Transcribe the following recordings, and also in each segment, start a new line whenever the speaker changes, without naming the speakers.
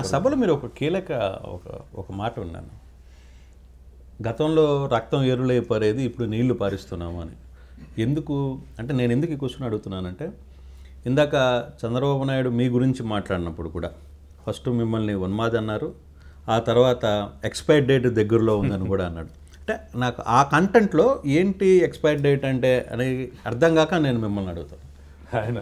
ఆ సభలో మీరు ఒక కీలక ఒక ఒక మాట ఉన్నాను గతంలో రక్తం ఎరులై పారేది ఇప్పుడు నీళ్లు పారిస్తున్నాము అని ఎందుకు అంటే నేను ఎందుకు ఈ క్వశ్చన్ అడుగుతున్నానంటే ఇందాక చంద్రబాబు నాయుడు మీ గురించి మాట్లాడినప్పుడు కూడా ఫస్ట్ మిమ్మల్ని ఉన్మాది అన్నారు ఆ తర్వాత ఎక్స్పైర్ డేట్ దగ్గరలో ఉందని కూడా అన్నాడు అంటే నాకు ఆ కంటెంట్లో ఏంటి ఎక్స్పైర్ డేట్ అంటే అనేది అర్థం కాక నేను మిమ్మల్ని అడుగుతాను
ఆయన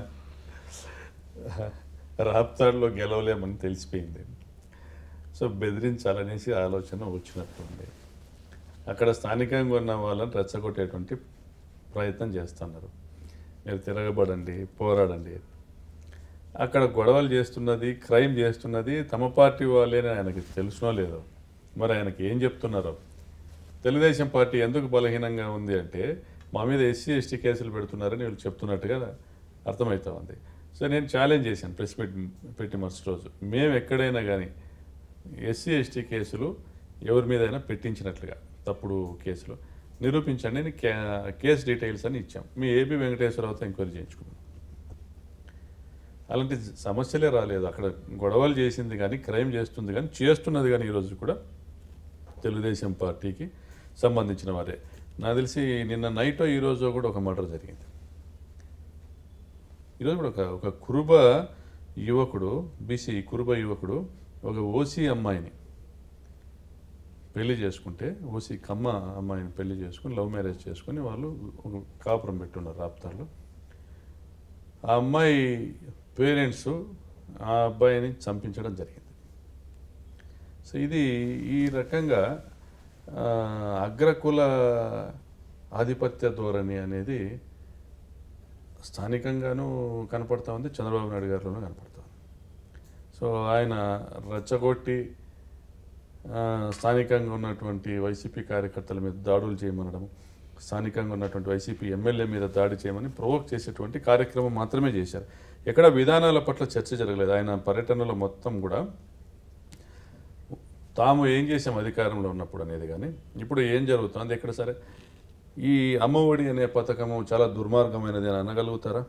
రాప్తాడులో గెలవలేమని తెలిసిపోయింది సో బెదిరించాలనేసి ఆలోచన వచ్చినట్టుంది అక్కడ స్థానికంగా ఉన్న వాళ్ళని రెచ్చగొట్టేటువంటి ప్రయత్నం చేస్తున్నారు మీరు తిరగబడండి పోరాడండి అక్కడ గొడవలు చేస్తున్నది క్రైమ్ చేస్తున్నది తమ పార్టీ వాళ్ళేని ఆయనకి తెలుసునో లేదో మరి ఆయనకి ఏం చెప్తున్నారో తెలుగుదేశం పార్టీ ఎందుకు బలహీనంగా ఉంది అంటే మా మీద ఎస్సీ ఎస్టీ కేసులు పెడుతున్నారని వీళ్ళు చెప్తున్నట్టుగా అర్థమవుతా ఉంది సో నేను ఛాలెంజ్ చేశాను ప్రెస్ మీట్ పెట్టి మరుసటి రోజు మేము ఎక్కడైనా కానీ ఎస్సీ ఎస్టీ కేసులు ఎవరి మీదైనా పెట్టించినట్లుగా తప్పుడు కేసులు నిరూపించండి అని కే- కేసు డీటెయిల్స్ అని ఇచ్చాం మీ ఏబి వెంకటేశ్వరరావుతో ఎంక్వైరీ చేయించుకున్నాం అలాంటి సమస్యలే రాలేదు అక్కడ గొడవలు చేసింది కానీ క్రైమ్ చేస్తుంది కానీ చేస్తున్నది కానీ ఈరోజు కూడా తెలుగుదేశం పార్టీకి సంబంధించిన వారే నాకు తెలిసి నిన్న నైట్ ఈరోజు కూడా ఒక మర్డర్ జరిగింది ఈరోజు కూడా ఒక ఒక కురుబ యువకుడు బీసీ కురుబ యువకుడు ఒక ఓసీ అమ్మాయిని పెళ్లి చేసుకుంటే ఓసీ కమ్మ అమ్మాయిని పెళ్లి చేసుకుని లవ్ మ్యారేజ్ చేసుకుని వాళ్ళు ఒక కాపురం పెట్టున్నారు రాప్తాల్లో ఆ అమ్మాయి పేరెంట్స్ ఆ అబ్బాయిని చంపించడం జరిగింది సో ఇది ఈ రకంగా ఆ, అగ్రకుల ఆధిపత్య ధోరణి అనేది స్థానికంగానూ కనపడతా ఉంది చంద్రబాబు నాయుడు గారిలోనూ కనపడతా ఉంది సో ఆయన రెచ్చగొట్టి ఆ, స్థానికంగా ఉన్నటువంటి వైసీపీ కార్యకర్తల మీద దాడులు చేయమనడం స్థానికంగా ఉన్నటువంటి వైసీపీ ఎమ్మెల్యే మీద దాడి చేయమని ప్రొవోక్ చేసేటువంటి కార్యక్రమం మాత్రమే చేశారు ఎక్కడ విధానాల పట్ల చర్చ జరగలేదు ఆయన పర్యటనలో మొత్తం కూడా తాము ఏం చేసాం అధికారంలో ఉన్నప్పుడు అనేది కానీ ఇప్పుడు ఏం జరుగుతుంది ఎక్కడ సరే ఈ అమ్మఒడి అనే పథకము చాలా దుర్మార్గమైనది అని అనగలుగుతారా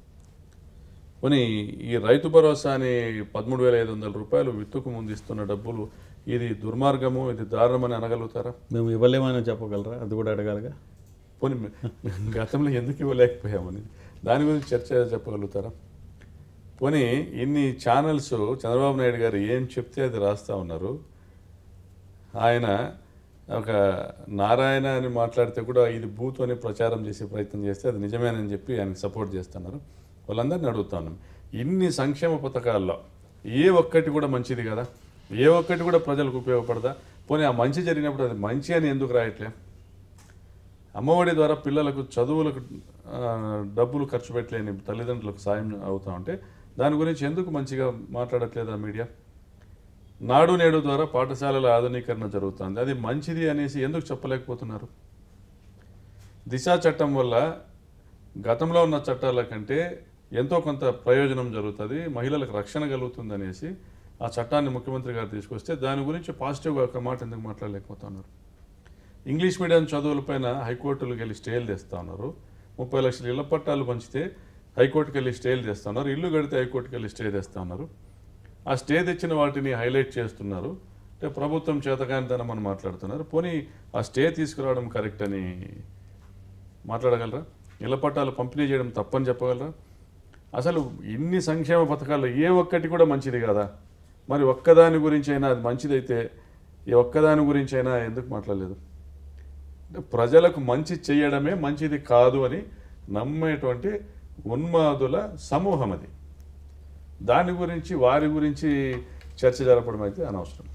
పోనీ ఈ రైతు భరోసా అని పదమూడు వేల ఐదు వందల రూపాయలు విత్తుకు ముందు ఇస్తున్న డబ్బులు ఇది దుర్మార్గము ఇది దారుణమని అనగలుగుతారా
మేము ఇవ్వలేమని చెప్పగలరా అది కూడా అడగాలిగా
పోనీ మే- గతంలో ఎందుకు ఇవ్వలేకపోయామని దాని గురించి చర్చ చెప్పగలుగుతారా పోనీ ఇన్ని ఛానల్స్ చంద్రబాబు నాయుడు గారు ఏం చెప్తే అది రాస్తా ఉన్నారు ఆయన ఒక నారాయణ అని మాట్లాడితే కూడా ఇది బూత్ అని ప్రచారం చేసే ప్రయత్నం చేస్తే అది నిజమేనని చెప్పి ఆయనకి సపోర్ట్ చేస్తున్నారు వాళ్ళందరినీ అడుగుతాను ఇన్ని సంక్షేమ పథకాల్లో ఏ ఒక్కటి కూడా మంచిది కదా ఏ ఒక్కటి కూడా ప్రజలకు ఉపయోగపడదా పోనీ ఆ మంచి జరిగినప్పుడు అది మంచి అని ఎందుకు రాయట్లే అమ్మఒడి ద్వారా పిల్లలకు చదువులకు ఆ, డబ్బులు ఖర్చు పెట్టలేని తల్లిదండ్రులకు సాయం అవుతా ఉంటే దాని గురించి ఎందుకు మంచిగా మాట్లాడట్లేదా మీడియా నాడు నేడు ద్వారా పాఠశాలల ఆధునీకరణ జరుగుతుంది అది మంచిది అనేసి ఎందుకు చెప్పలేకపోతున్నారు దిశ చట్టం వల్ల గతంలో ఉన్న చట్టాల కంటే ఎంతో కొంత ప్రయోజనం జరుగుతుంది మహిళలకు రక్షణ కలుగుతుంది అనేసి ఆ చట్టాన్ని ముఖ్యమంత్రి గారు తీసుకొస్తే దాని గురించి పాజిటివ్గా ఒక మాట ఎందుకు మాట్లాడలేకపోతున్నారు ఇంగ్లీష్ మీడియం చదువులపైన హైకోర్టులకు వెళ్ళి స్టేలు తెస్తా ఉన్నారు ముప్పై లక్షల ఇళ్ల పట్టాలు పంచితే హైకోర్టుకి వెళ్ళి స్టేలు తెస్తా ఉన్నారు ఇల్లు కడితే హైకోర్టుకి వెళ్ళి స్టే తెస్తా ఉన్నారు ఆ స్టే తెచ్చిన వాటిని హైలైట్ చేస్తున్నారు అంటే ప్రభుత్వం చేతకానితనం అని మాట్లాడుతున్నారు పోనీ ఆ స్టే తీసుకురావడం కరెక్ట్ అని మాట్లాడగలరా ఇళ్ల పట్టాలు పంపిణీ చేయడం తప్పని చెప్పగలరా అసలు ఇన్ని సంక్షేమ పథకాల్లో ఏ ఒక్కటి కూడా మంచిది కాదా మరి ఒక్కదాని గురించి అయినా అది మంచిదైతే ఈ ఒక్కదాని గురించి అయినా ఎందుకు మాట్లాడలేదు అంటే ప్రజలకు మంచి చేయడమే మంచిది కాదు అని నమ్మేటువంటి ఉన్మాదుల సమూహం అది దాని గురించి వారి గురించి చర్చ జరపడం అయితే అనవసరం